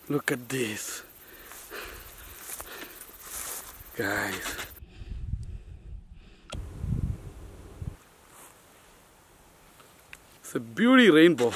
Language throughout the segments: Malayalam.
Look at this. Guys. It's a beauty rainbow.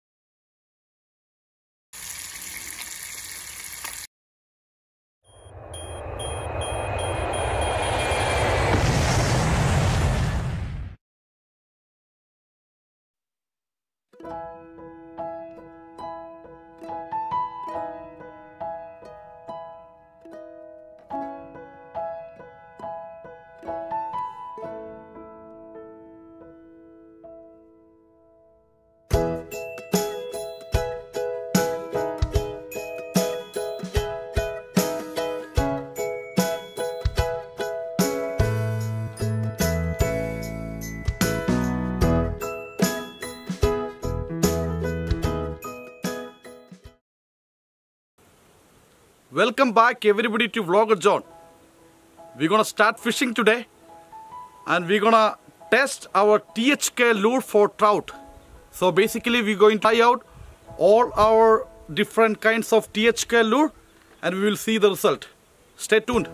Welcome back everybody to Vlogger John. We're gonna start fishing today and we're gonna test our THK lure for trout. So basically we're going to try out all our different kinds of THK lure and we will see the result. Stay tuned.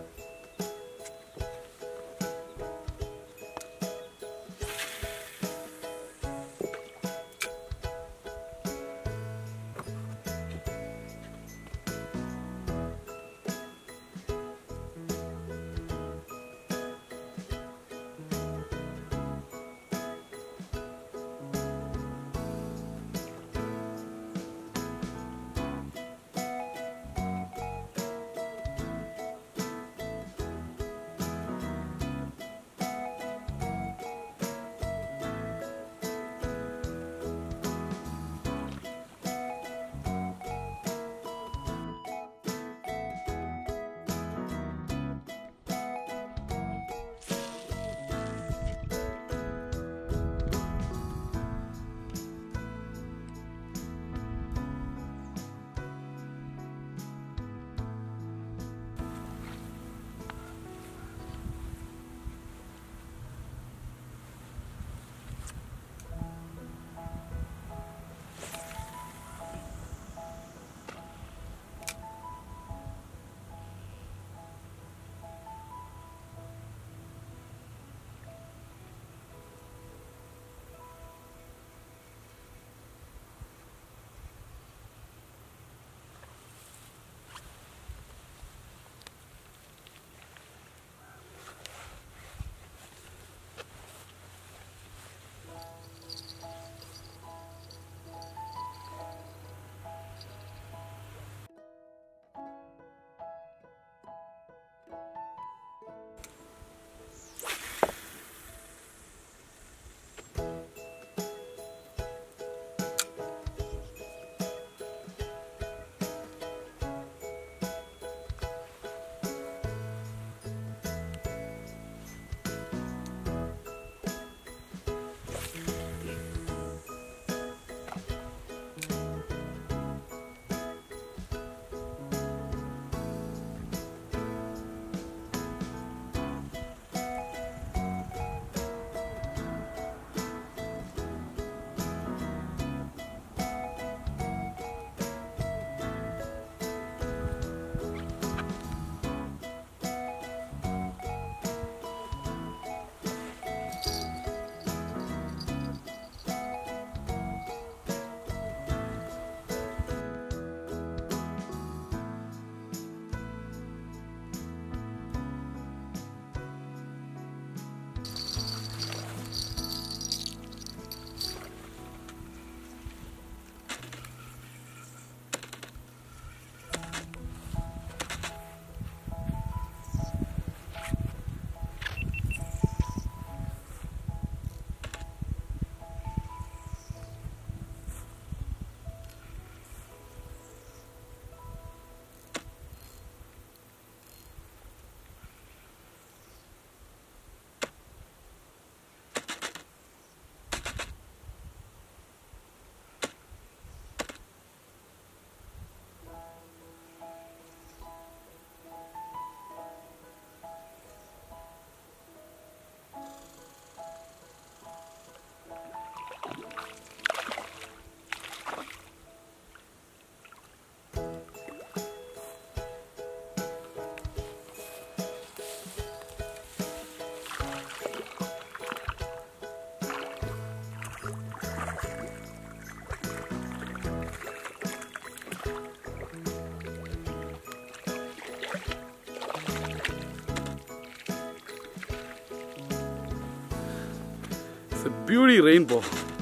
It's a beauty rainbow.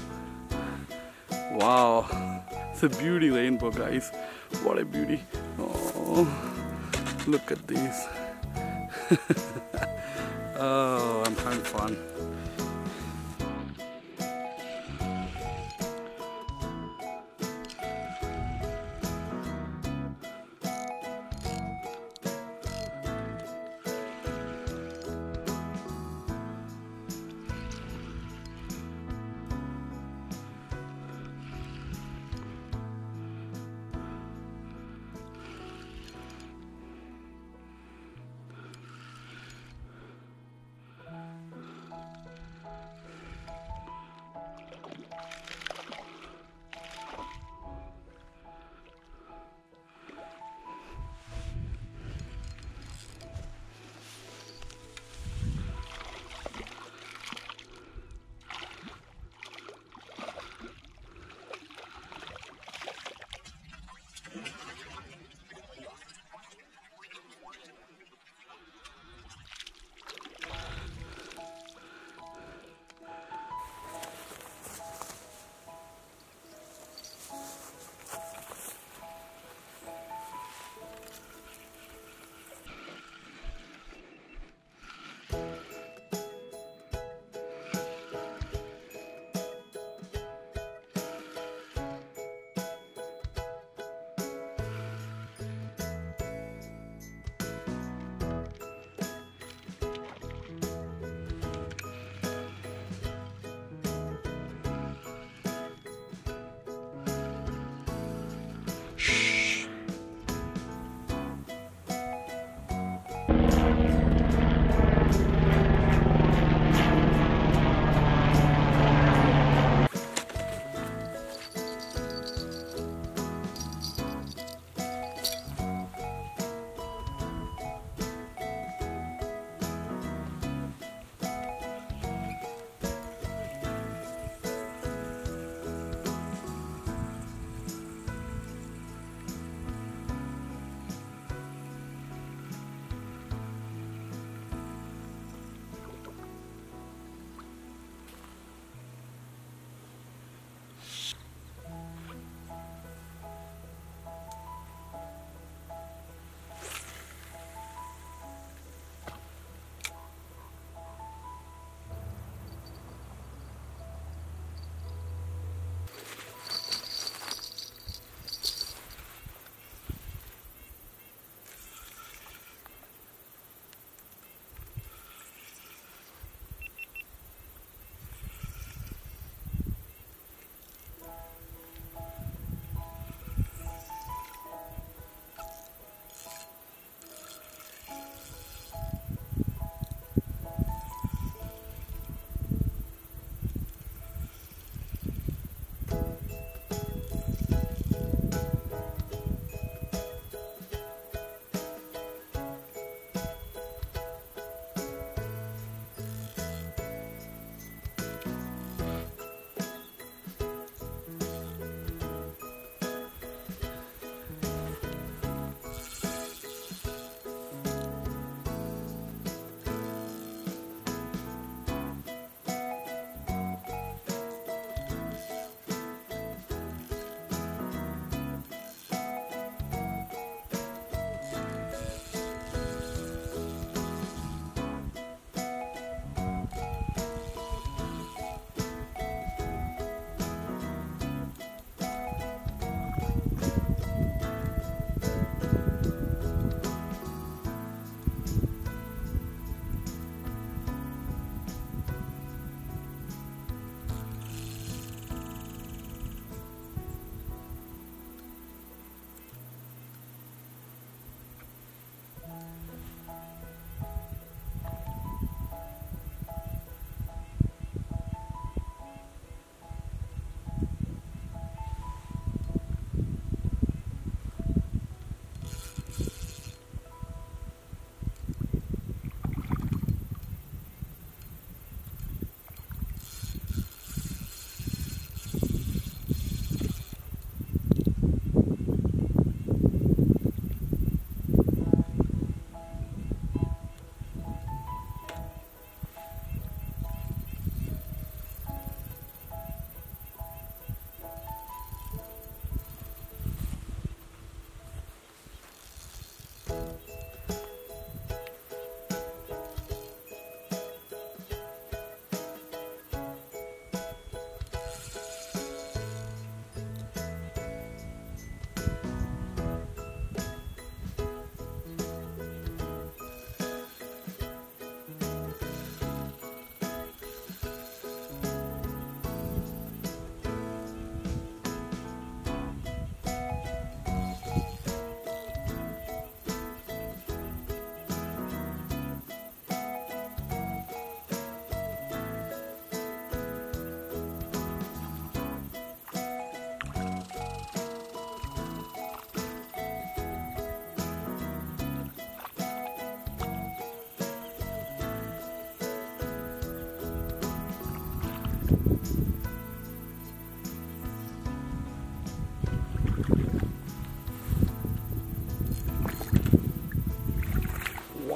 Wow. It's a beauty rainbow, guys. What a beauty. Oh, look at this. oh, I'm having fun.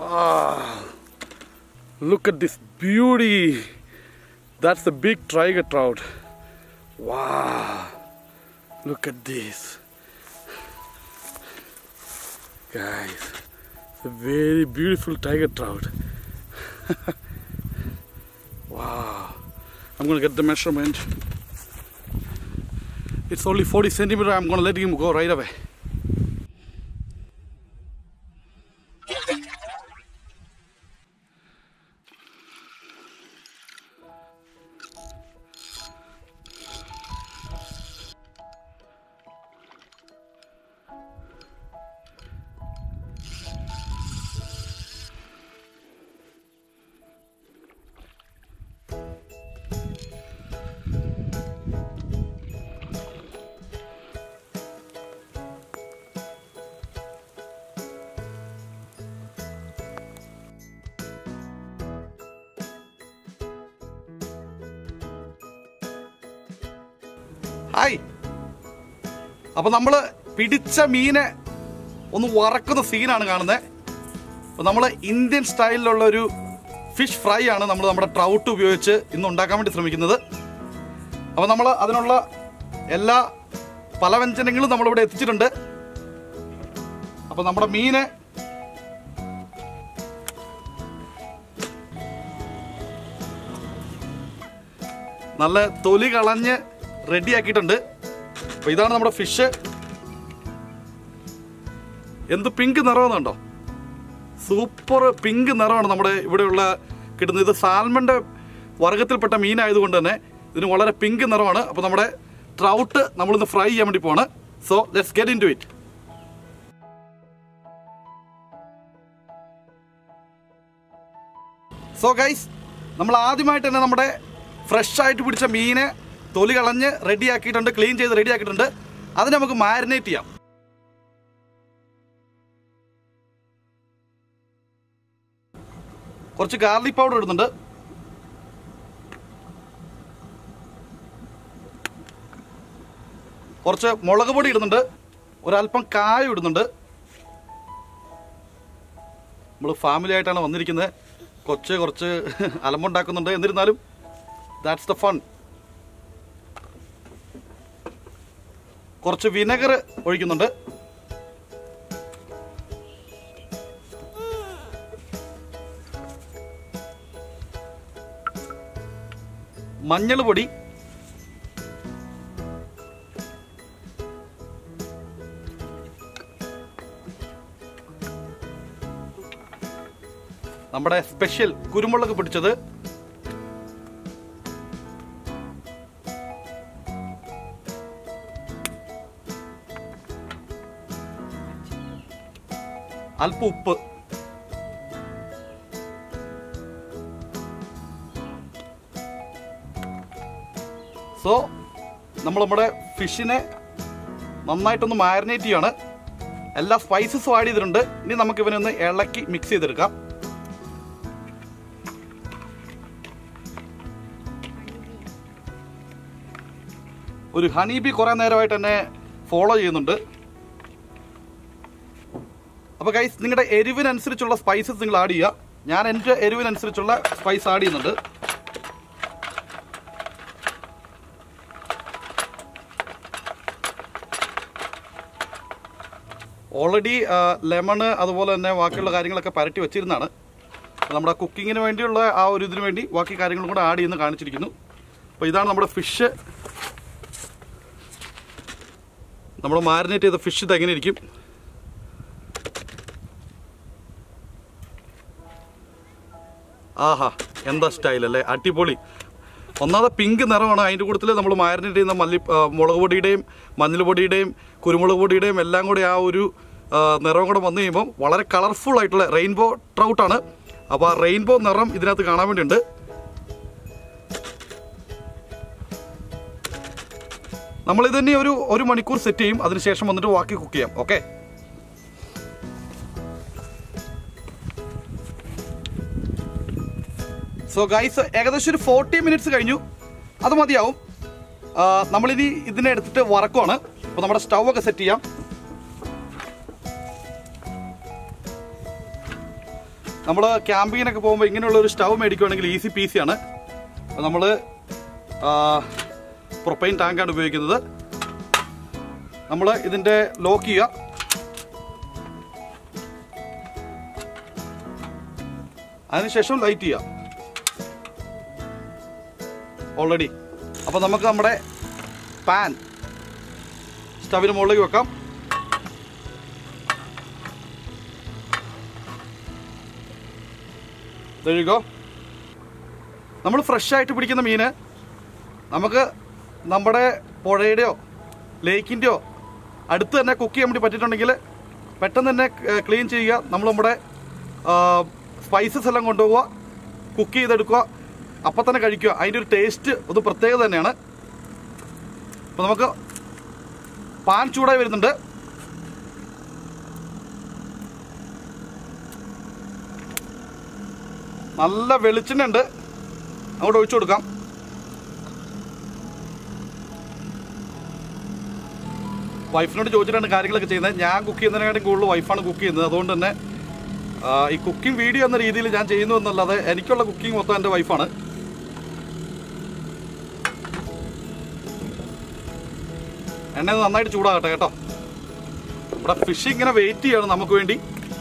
Ah, look at this beauty. That's the big tiger trout. Wow. Look at this. Guys, it's a very beautiful tiger trout. wow. I'm gonna get the measurement. It's only 40 centimeter. I'm gonna let him go right away. Hi അപ്പൊ നമ്മള് പിടിച്ച മീനെ ഒന്ന് വറക്കുന്ന സീനാണ് കാണുന്നത് അപ്പൊ നമ്മൾ ഇന്ത്യൻ സ്റ്റൈലിലുള്ള ഒരു ഫിഷ് ഫ്രൈ ആണ് നമ്മൾ നമ്മുടെ ട്രൗട്ട് ഉപയോഗിച്ച് ഇന്ന് ഉണ്ടാക്കാൻ വേണ്ടി ശ്രമിക്കുന്നത് അപ്പൊ നമ്മൾ അതിനുള്ള എല്ലാ പല വ്യഞ്ജനങ്ങളും നമ്മളിവിടെ എത്തിച്ചിട്ടുണ്ട് അപ്പൊ നമ്മുടെ മീന് നല്ല തൊലി കളഞ്ഞ് റെഡിയാക്കിയിട്ടുണ്ട് അപ്പൊ ഇതാണ് നമ്മുടെ ഫിഷ് എന്ത് പിങ്ക് നിറമെന്നുണ്ടോ സൂപ്പർ പിങ്ക് നിറമാണ് നമ്മുടെ ഇവിടെയുള്ള കിട്ടുന്നത് ഇത് സാൽമന്റെ വർഗത്തിൽപ്പെട്ട മീനായതുകൊണ്ട് തന്നെ ഇതിന് വളരെ പിങ്ക് നിറമാണ് അപ്പോൾ നമ്മുടെ ട്രൗട്ട് നമ്മളിന്ന് ഫ്രൈ ചെയ്യാൻ വേണ്ടി പോവാണ് so let's get into it so guys നമ്മൾ ആദ്യമായിട്ട് തന്നെ നമ്മുടെ ഫ്രഷ് ആയിട്ട് പിടിച്ച മീനെ തൊലി കളഞ്ഞ് റെഡിയാക്കിയിട്ടുണ്ട് ക്ലീൻ ചെയ്ത് റെഡിയാക്കിയിട്ടുണ്ട് അതിനെ നമുക്ക് മാരിനേറ്റ് ചെയ്യാം കുറച്ച് ഗാർലിക് പൗഡർ ഇടുന്നുണ്ട് കുറച്ച് മുളക് പൊടി ഇടുന്നുണ്ട് ഒരല്പം കായം ഇടുന്നുണ്ട് നമ്മൾ ഫാമിലി ആയിട്ടാണ് വന്നിരിക്കുന്നത് കൊച്ച് കുറച്ച് അലമ്പുണ്ടാക്കുന്നുണ്ട് എന്നിരുന്നാലും ദാറ്റ്സ് ദ ഫൺ കുറച്ച് വിനെഗർ ഒഴിക്കുന്നുണ്ട് മഞ്ഞൾ പൊടി നമ്മുടെ സ്പെഷ്യൽ കുരുമുളക് പിടിച്ചത് അല്പം ഉപ്പ് സോ നമ്മൾ നമ്മുടെ ഫിഷിനെ നന്നായിട്ടൊന്ന് മാരിനേറ്റ് ചെയ്യാണ് എല്ലാ സ്പൈസസും ആഡ് ചെയ്തിട്ടുണ്ട് ഇനി നമുക്ക് ഇവനെ ഒന്ന് ഇളക്കി മിക്സ് ചെയ്തെടുക്കാം ഒരു ഹണി ബി കുറെ നേരമായിട്ട് എന്നെ ഫോളോ ചെയ്യുന്നുണ്ട് അപ്പോൾ ഗൈസ് നിങ്ങളുടെ എരിവിനനുസരിച്ചുള്ള സ്പൈസസ് നിങ്ങൾ ആഡ് ചെയ്യുക ഞാൻ എൻ്റെ എരിവിനനുസരിച്ചുള്ള സ്പൈസ് ആഡ് ചെയ്യുന്നുണ്ട് ഓൾറെഡി ലെമണ് അതുപോലെ തന്നെ ബാക്കിയുള്ള കാര്യങ്ങളൊക്കെ പരട്ടി വെച്ചിരുന്നതാണ് അപ്പോൾ നമ്മുടെ കുക്കിങ്ങിന് വേണ്ടിയുള്ള ആ ഒരു ഇതിനു വേണ്ടി ബാക്കി കാര്യങ്ങളും കൂടെ ആഡ് ചെയ്യുന്ന കാണിച്ചിരിക്കുന്നു അപ്പോൾ ഇതാണ് നമ്മുടെ ഫിഷ് നമ്മൾ മാരിനേറ്റ് ചെയ്ത ഫിഷ് ഇത് എങ്ങനെ ഇരിക്കും ആഹാ എന്താ സ്റ്റൈൽ അല്ലേ അടിപൊളി ഒന്നാമത് പിങ്ക് നിറമാണ് അതിൻ്റെ കൂട്ടത്തിൽ നമ്മൾ മാരിനേറ്റ് ചെയ്യുന്ന മല്ലി ആ, മുളക് പൊടിയുടെയും മഞ്ഞൾ പൊടിയുടെയും കുരുമുളക് പൊടിയുടെയും എല്ലാം കൂടി ആ ഒരു ആ, നിറം കൂടെ വന്നു കഴിയുമ്പോൾ വളരെ കളർഫുൾ ആയിട്ടുള്ള റെയിൻബോ ട്രൗട്ടാണ് അപ്പോൾ ആ റെയിൻബോ നിറം ഇതിനകത്ത് കാണാൻ വേണ്ടിയുണ്ട് നമ്മൾ ഇതിനെ ഒരു ഒരു മണിക്കൂർ സെറ്റ് ചെയ്യും അതിനുശേഷം വന്നിട്ട് ബാക്കി കുക്ക് ചെയ്യാം ഓക്കെ സോ ഗൈസ് ഏകദേശം ഒരു ഫോർട്ടി മിനിറ്റ്സ് കഴിഞ്ഞു അത് മതിയാവും ആ, നമ്മളിനി ഇതിനെ എടുത്തിട്ട് വറക്കുവാണ് അപ്പോൾ നമ്മുടെ സ്റ്റൗ ഒക്കെ സെറ്റ് ചെയ്യാം നമ്മൾ ക്യാമ്പിങ്ങിനൊക്കെ പോകുമ്പോൾ ഇങ്ങനെയുള്ള ഒരു സ്റ്റവ് മേടിക്കുവാണെങ്കിൽ ഈസി പീസി ആണ് നമ്മൾ പ്രൊപ്പൈൻ ടാങ്കാണ് ഉപയോഗിക്കുന്നത് നമ്മൾ ഇതിൻ്റെ ലോക്ക് ചെയ്യുക അതിനുശേഷം ലൈറ്റ് ചെയ്യുക ഓൾറെഡി അപ്പോൾ നമുക്ക് നമ്മുടെ പാൻ സ്റ്റവിന് മുകളിലേക്ക് വെക്കാം കഴുകോ നമ്മൾ ഫ്രഷ് ആയിട്ട് പിടിക്കുന്ന മീന് നമുക്ക് നമ്മുടെ പുഴയുടെയോ ലേക്കിൻ്റെയോ അടുത്ത് തന്നെ കുക്ക് ചെയ്യാൻ വേണ്ടി പറ്റിയിട്ടുണ്ടെങ്കിൽ പെട്ടെന്ന് തന്നെ ക്ലീൻ ചെയ്യുക നമ്മൾ നമ്മുടെ സ്പൈസസ് എല്ലാം കൊണ്ടുപോവുക കുക്ക് ചെയ്തെടുക്കുക അപ്പം തന്നെ കഴിക്കുക അതിൻ്റെ ഒരു ടേസ്റ്റ് ഒരു പ്രത്യേകത തന്നെയാണ് അപ്പോൾ നമുക്ക് പാൻ ചൂടായി വരുന്നുണ്ട് നല്ല വെളിച്ചെണ്ണ ഉണ്ട് അങ്ങോട്ട് ഒഴിച്ചു കൊടുക്കാം വൈഫിനോട് ചോദിച്ചിട്ടാണ് കാര്യങ്ങളൊക്കെ ചെയ്യുന്നത് ഞാൻ കുക്ക് ചെയ്യുന്നതിനെക്കാട്ടും കൂടുതൽ വൈഫാണ് കുക്ക് ചെയ്യുന്നത് അതുകൊണ്ട് തന്നെ ആ, ഈ കുക്കിംഗ് വീഡിയോ എന്ന രീതിയിൽ ഞാൻ ചെയ്യുന്നു എന്നല്ലാതെ എനിക്കുള്ള കുക്കിംഗ് മൊത്തം എൻ്റെ വൈഫാണ് എണ്ണ ഇത് നന്നായിട്ട് ചൂടാകട്ടെ കേട്ടോ ഇവിടെ ഫിഷ് ഇങ്ങനെ വെയിറ്റ് ചെയ്യാണ് നമുക്ക് വേണ്ടി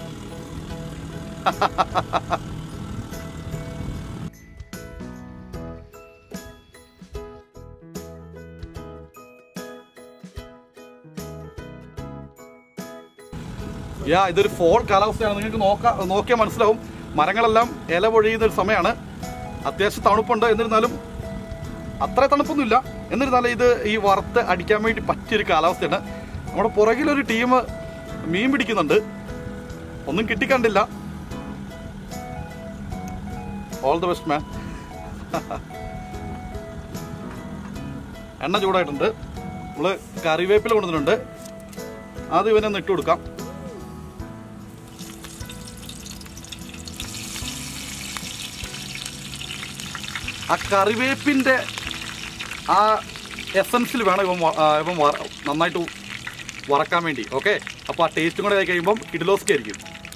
യാ ഇതൊരു ഫോൾ കാലാവസ്ഥയാണ് നിങ്ങൾക്ക് നോക്കാ നോക്കിയാൽ മനസ്സിലാവും മരങ്ങളെല്ലാം ഇല പൊഴിയുന്ന ഒരു സമയമാണ് അത്യാവശ്യം തണുപ്പുണ്ട് എന്നിരുന്നാലും അത്ര തണുപ്പൊന്നുമില്ല എന്നിരുന്നാലും ഇത് ഈ വറുത്ത് അടിക്കാൻ വേണ്ടി പറ്റിയൊരു കാലാവസ്ഥയാണ് നമ്മുടെ പുറകിലൊരു ടീം മീൻ പിടിക്കുന്നുണ്ട് ഒന്നും കിട്ടിക്കണ്ടില്ല ഓൾ ദ ബെസ്റ്റ് മാൻ എണ്ണ ചൂടായിട്ടുണ്ട് നമ്മള് കറിവേപ്പില കൊണ്ടുവന്നിട്ടുണ്ട് അത് ഇവനൊന്ന് ഇട്ട് കൊടുക്കാം ആ കറിവേപ്പിൻ്റെ ആ എസൻസിൽ വേണം ഇവൻ വ- ആ, ഇവൻ വറ- നന്നായിട്ട് വറക്കാൻ വേണ്ടി ഓക്കെ അപ്പോൾ ആ ടേസ്റ്റും കൂടെ ആയി കഴിയുമ്പം ഇഡ്ലോസ്കി ആയിരിക്കും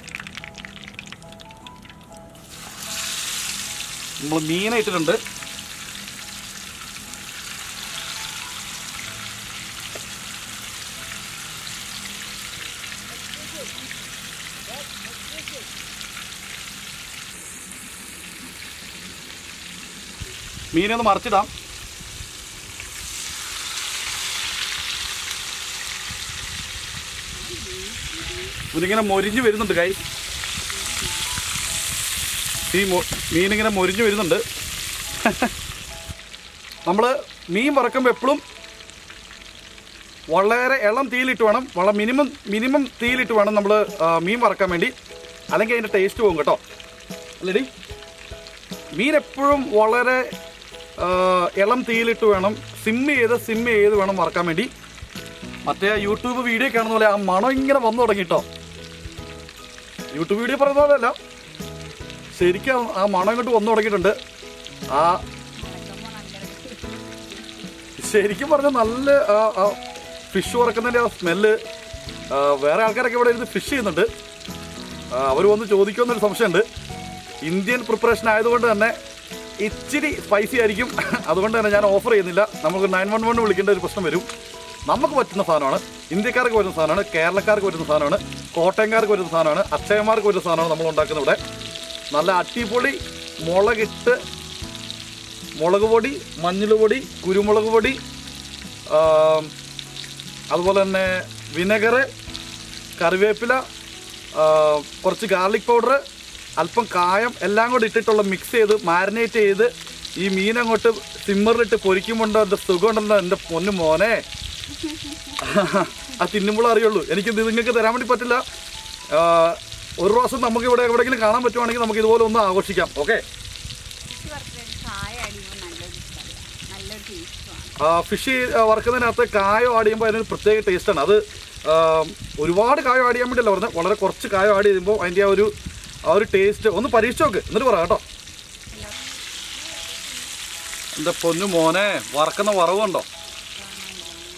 നമ്മൾ മീനെ ഇട്ടിട്ടുണ്ട് മീനെ ഒന്ന് മറിച്ചിടാം ഇതിങ്ങനെ മൊരിഞ്ഞ് വരുന്നുണ്ട് കൈ ഈ മൊ- മീനിങ്ങനെ മൊരിഞ്ഞ് വരുന്നുണ്ട് നമ്മൾ മീൻ വറക്കുമ്പോൾ എപ്പോഴും വളരെ ഇളം തീയിലിട്ട് വേണം വളരെ മിനിമം മിനിമം തീയിലിട്ട് വേണം നമ്മൾ മീൻ വറക്കാൻ വേണ്ടി അല്ലെങ്കിൽ അതിൻ്റെ ടേസ്റ്റ് പോകും കേട്ടോ അല്ലേടി മീൻ എപ്പോഴും വളരെ ആ, ഇളം തീയിലിട്ട് വേണം സിമ്മ് ചെയ്ത് സിമ്മ് ചെയ്ത് വേണം വറക്കാൻ വേണ്ടി മറ്റേ ആ യൂട്യൂബ് വീഡിയോ കാണുന്ന പോലെ ആ മണം ഇങ്ങനെ വന്നു തുടങ്ങിട്ടോ യൂട്യൂബ് വീഡിയോ പറയുന്ന പോലെയല്ല ശരിക്കും ആ മണം ഇങ്ങോട്ട് വന്നു തുടങ്ങിയിട്ടുണ്ട് ആ ശരിക്കും പറഞ്ഞ നല്ല ഫിഷ് വറക്കുന്നതിൻ്റെ ആ സ്മെല്ല് വേറെ ആൾക്കാരൊക്കെ ഇവിടെ ഇരുന്ന് ഫിഷ് ചെയ്യുന്നുണ്ട് അവർ വന്ന് ചോദിക്കുമെന്നൊരു സംശയമുണ്ട് ഇന്ത്യൻ പ്രിപ്പറേഷൻ ആയതുകൊണ്ട് തന്നെ ഇച്ചിരി സ്പൈസി ആയിരിക്കും അതുകൊണ്ട് തന്നെ ഞാൻ ഓഫർ ചെയ്യുന്നില്ല നമുക്ക് നയൻ വൺ വൺ വിളിക്കേണ്ട ഒരു പ്രശ്നം വരും നമുക്ക് പറ്റുന്ന സാധനമാണ് ഇന്ത്യക്കാർക്ക് പറ്റുന്ന സാധനമാണ് കേരളക്കാർക്ക് പറ്റുന്ന സാധനമാണ് കോട്ടയംകാർക്ക് പറ്റുന്ന സാധനമാണ് അക്ഷയന്മാർക്ക് പറ്റുന്ന സാധനമാണ് നമ്മൾ ഉണ്ടാക്കുന്നത് ഇവിടെ നല്ല അടിപൊളി മുളകിട്ട് മുളക് പൊടി മഞ്ഞൾ പൊടി കുരുമുളക് പൊടി ആം, അതുപോലെ തന്നെ വിനെഗർ കറിവേപ്പില ആ, കുറച്ച് ഗാർലിക് പൗഡർ അല്പം കായം എല്ലാം കൂടി ഇട്ടിട്ടുള്ള മിക്സ് ചെയ്ത് മാരിനേറ്റ് ചെയ്ത് ഈ മീൻ അങ്ങോട്ട് സിമ്മറിലിട്ട് പൊരിക്കുമ്പോണ്ടോ എൻ്റെ സുഖമുണ്ടല്ലോ എൻ്റെ പൊന്നു മോനെ ആ തിന്നുമ്പോൾ അറിയുള്ളൂ എനിക്ക് ഇത് നിങ്ങൾക്ക് തരാൻ വേണ്ടി പറ്റില്ല ആ, ഒരു പ്രാവശ്യം നമുക്ക് ഇവിടെ എവിടെയെങ്കിലും കാണാൻ പറ്റുവാണെങ്കിൽ നമുക്ക് ഇതുപോലെ ഒന്ന് ആഘോഷിക്കാം ഓക്കെ ഫിഷ് വറുത്തത് കായ അടിയുമ്പോൾ നല്ലൊരു ഇഷ്ടമല്ല നല്ലൊരു ടേസ്റ്റുമാണ് ഫിഷ് വറുക്കുന്നതിനകത്ത് കായം ആഡ് ചെയ്യുമ്പോൾ അതിനൊരു പ്രത്യേക ടേസ്റ്റാണ് അത് ആ, ഒരുപാട് കായം ആഡ് ചെയ്യാൻ വേണ്ടിയല്ല പറഞ്ഞത് വളരെ കുറച്ച് കായം ആഡ് ചെയ്യുമ്പോൾ അതിൻ്റെ ആ ഒരു ആ ഒരു ടേസ്റ്റ് ഒന്ന് പരീക്ഷിച്ച് നോക്ക് എന്നിട്ട് പറ കേട്ടോ എൻ്റെ പൊന്നു മോനെ വറക്കുന്ന വറവുണ്ടോ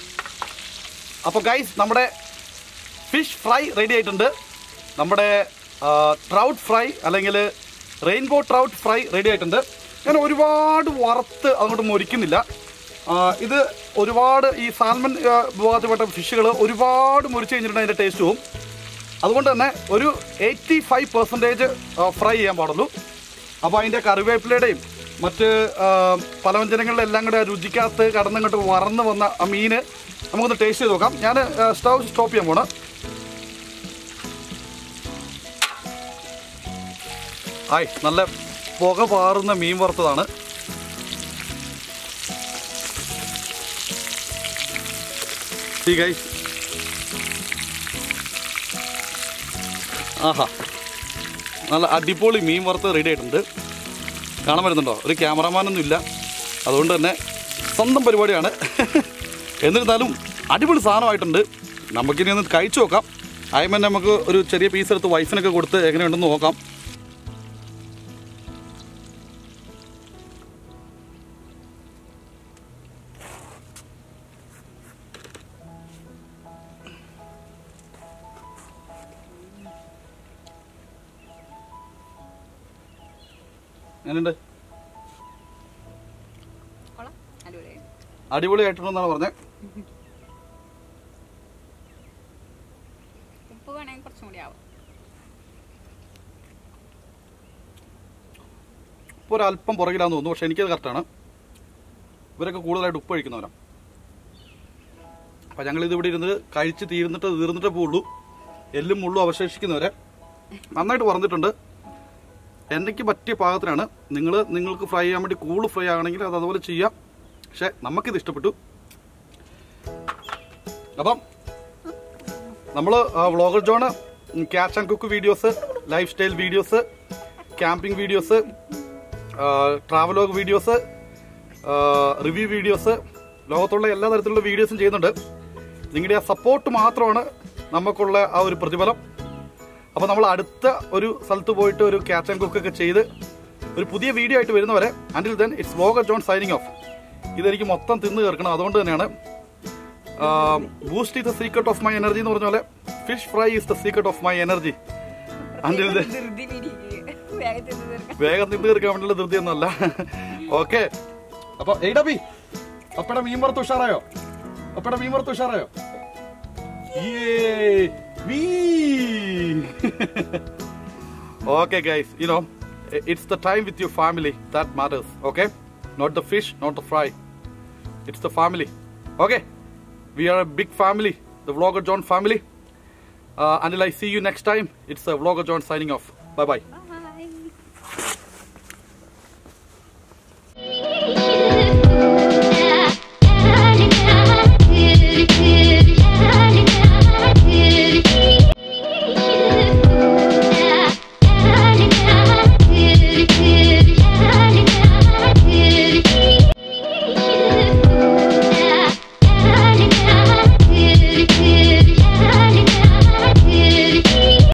അപ്പോൾ ഗൈസ് നമ്മുടെ ഫിഷ് ഫ്രൈ റെഡി ആയിട്ടുണ്ട് നമ്മുടെ ട്രൗട്ട് ഫ്രൈ അല്ലെങ്കിൽ റെയിൻബോ ട്രൗട്ട് ഫ്രൈ റെഡി ആയിട്ടുണ്ട് ഞാൻ ഒരുപാട് വറുത്ത് അങ്ങോട്ട് മൊരിക്കുന്നില്ല ആ, ഇത് ഒരുപാട് ഈ സാൽമൺ ആ, വിഭാഗത്തിൽപ്പെട്ട ഫിഷുകൾ ഒരുപാട് മുറിച്ച് കഴിഞ്ഞിട്ടുണ്ടെങ്കിൽ അതിൻ്റെ ടേസ്റ്റ് പോവും അതുകൊണ്ട് തന്നെ ഒരു എയ്റ്റി ഫൈവ് പെർസെൻറ്റേജ് ഫ്രൈ ചെയ്യാൻ പാടുള്ളൂ അപ്പോൾ അതിൻ്റെ കറിവേപ്പിലയുടെയും മറ്റ് ആ, പലവ്യഞ്ജനങ്ങളുടെ എല്ലാം കൂടെ രുചിക്കകത്ത് കടന്നങ്ങോട്ട് വറന്ന് വന്ന ആ മീന് നമുക്കൊന്ന് ടേസ്റ്റ് ചെയ്ത് നോക്കാം ഞാൻ സ്റ്റൗ സ്റ്റോപ്പ് ചെയ്യാൻ പോണ് ആയി നല്ല പുക പാറുന്ന മീൻ വറുത്തതാണ് See guys. ആഹാ നല്ല അടിപൊളി മീൻ വറുത്ത് റെഡി ആയിട്ടുണ്ട് കാണാൻ വരുന്നുണ്ടോ ഒരു ക്യാമറമാനൊന്നും ഇല്ല അതുകൊണ്ട് തന്നെ സ്വന്തം പരിപാടിയാണ് എന്നിരുന്നാലും അടിപൊളി സാധനമായിട്ടുണ്ട് നമുക്കിനി ഒന്ന് കഴിച്ചു നോക്കാം ആയമ്മ നമുക്ക് ഒരു ചെറിയ പീസ് എടുത്ത് വൈഫിനൊക്കെ കൊടുത്ത് എങ്ങനെയുണ്ടെന്ന് നോക്കാം എങ്ങനെയുണ്ട് കൊള്ളാം അടിപൊളിയായി അടിപൊളിയായിട്ടുണ്ടെന്നാണ് പറഞ്ഞത് ഉപ്പ് വേണമെങ്കിൽ കുറച്ചും കൂടി ആവും ഇപ്പോൾ ഒരല്പം പുറകിലാന്ന് തോന്നുന്നു പക്ഷെ എനിക്കത് കറക്റ്റാണ് ഇവരൊക്കെ കൂടുതലായിട്ട് ഉപ്പ് കഴിക്കുന്നവരാണ് അപ്പം ഞങ്ങൾ ഇത് ഇവിടെ ഇരുന്ന് കഴിച്ച് തീർന്നിട്ട് തീർന്നിട്ടേ പോവുള്ളൂ എല്ലും മുള്ളും അവശേഷിക്കുന്നവരെ നന്നായിട്ട് പറഞ്ഞിട്ടുണ്ട് എനിക്ക് പറ്റിയ പാകത്തിനാണ് നിങ്ങൾ നിങ്ങൾക്ക് ഫ്രൈ ചെയ്യാൻ വേണ്ടി കൂടുതൽ ഫ്രൈ ആകണമെങ്കിൽ അത് അതുപോലെ ചെയ്യാം പക്ഷെ നമുക്കിത് ഇഷ്ടപ്പെട്ടു അപ്പം നമ്മൾ vlogger John catch and cook videos lifestyle videos camping videos travelogue videos review videos ലോകത്തുള്ള എല്ലാ തരത്തിലുള്ള വീഡിയോസും ചെയ്യുന്നുണ്ട് നിങ്ങളുടെ ആ സപ്പോർട്ട് മാത്രമാണ് നമുക്കുള്ള ആ ഒരു പ്രതിഫലം അപ്പോൾ നമ്മൾ അടുത്ത ഒരു സ്ഥലത്ത് പോയിട്ട് ഒരു ക്യാച്ച് ആൻഡ് കുക്ക് ഒക്കെ ചെയ്ത് ഒരു പുതിയ വീഡിയോ ആയിട്ട് വരുന്നവരെ until then it's vlogger John signing off ഇതെനിക്ക് മൊത്തം തിന്ന് കേൾക്കണം അതുകൊണ്ട് തന്നെയാണ് boost is the secret of my energy എന്ന് പറഞ്ഞ പോലെ fish fry is the secret of my energy until then ധൃതി പിടിക്കുക വേഗത്തിൽ ഇത് തീർക്കാം വേഗം നിന്ന് തീർക്കാൻ വേണ്ടിയുള്ള ധൃതിയൊന്നുമല്ല ഓക്കെ അപ്പൊ എയ്ഡബി അപ്പടെ മീൻ വറുത്ത് ഉഷാറായോ അപ്പടെ മീൻ വറുത്ത് ഉഷാറായോ okay guys you know it's the time with your family that matters okay not the fish not the fry it's the family okay we are a big family the vlogger John family until I see you next time, it's uh, Vlogger John signing off. Bye bye. Bye.